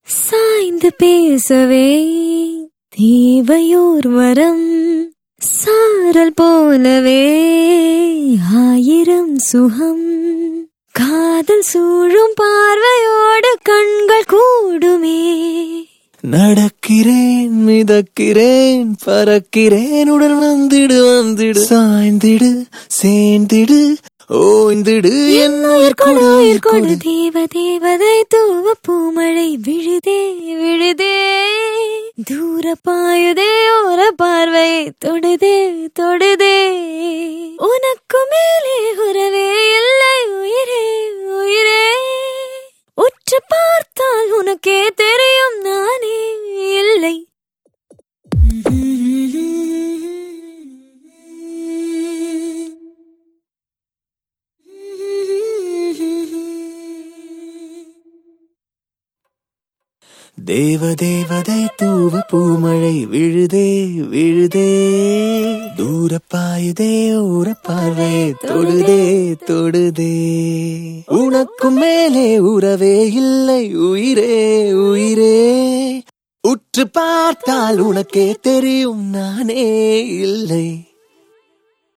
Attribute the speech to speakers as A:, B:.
A: சாய்ந்து பேசவே தேவையோர் வரம் சாரல் போலவே ஆயிரம் சுகம் காதல் சூழும் பார்வையோடு கண்கள் கூடுமே
B: நடக்கிறேன் மிதக்கிறேன் பறக்கிறேன் உடல் வந்திடு வந்திடு சாய்ந்திடு சேர்ந்திடு ஓய்ந்திடு என் உயிர் கொடு உயிர்
A: கொடு
B: கொடு
A: தேவ தேவதை தூவ பூமழை விழுதே விழுதே தூர பாயுதே ஓர பார்வை தொடுதே தொடுதே உனக்கு மேலே உறவே இல்லை உயிரே உயிரே உற்று பார்த்தால் உனக்கே தெரியும் நானே இல்லை
B: தேவ தேவதை தூவ பூமழை விழுதே விழுதே தூர பாயுதே ஊர பார்வை தொடுதே தொடுதே உனக்கும் மேலே உறவே இல்லை உயிரே உயிரே உற்று பார்த்தால் உனக்கே தெரியும் நானே இல்லை